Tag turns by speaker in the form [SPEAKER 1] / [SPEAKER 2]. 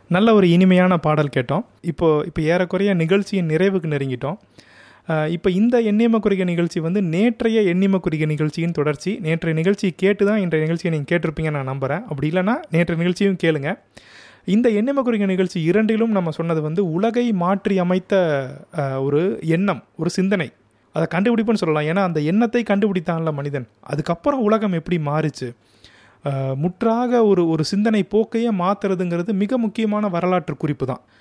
[SPEAKER 1] நல்ல ஒரு இனிமையான பாடல் கேட்டோம் இப்போ இப்போ ஏறக்குறைய நிகழ்ச்சியின் நிறைவுக்கு நெருங்கிட்டோம் அஹ், இப்போ இந்த எண்ணிம குறிக நிகழ்ச்சி வந்து நேற்றைய எண்ணிம குறிக நிகழ்ச்சியின் தொடர்ச்சி நேற்றைய நிகழ்ச்சியை கேட்டு தான் இன்றைய நிகழ்ச்சியை நீங்கள் கேட்டிருப்பீங்கன்னு நான் நம்புகிறேன் அப்படி இல்லைன்னா நேற்றைய நிகழ்ச்சியும் கேளுங்க இந்த எண்ணிம குறிக நிகழ்ச்சி இரண்டிலும் நம்ம சொன்னது வந்து உலகை மாற்றி அமைத்த அஹ், ஒரு எண்ணம் ஒரு சிந்தனை அதை கண்டுபிடிப்புன்னு சொல்லலாம் ஏன்னா அந்த எண்ணத்தை கண்டுபிடித்தான்ல மனிதன் அதுக்கப்புறம் உலகம் எப்படி மாறுச்சு அஹ், முற்றாக ஒரு ஒரு சிந்தனை போக்கையே மாற்றுறதுங்கிறது மிக முக்கியமான வரலாற்று குறிப்பு தான்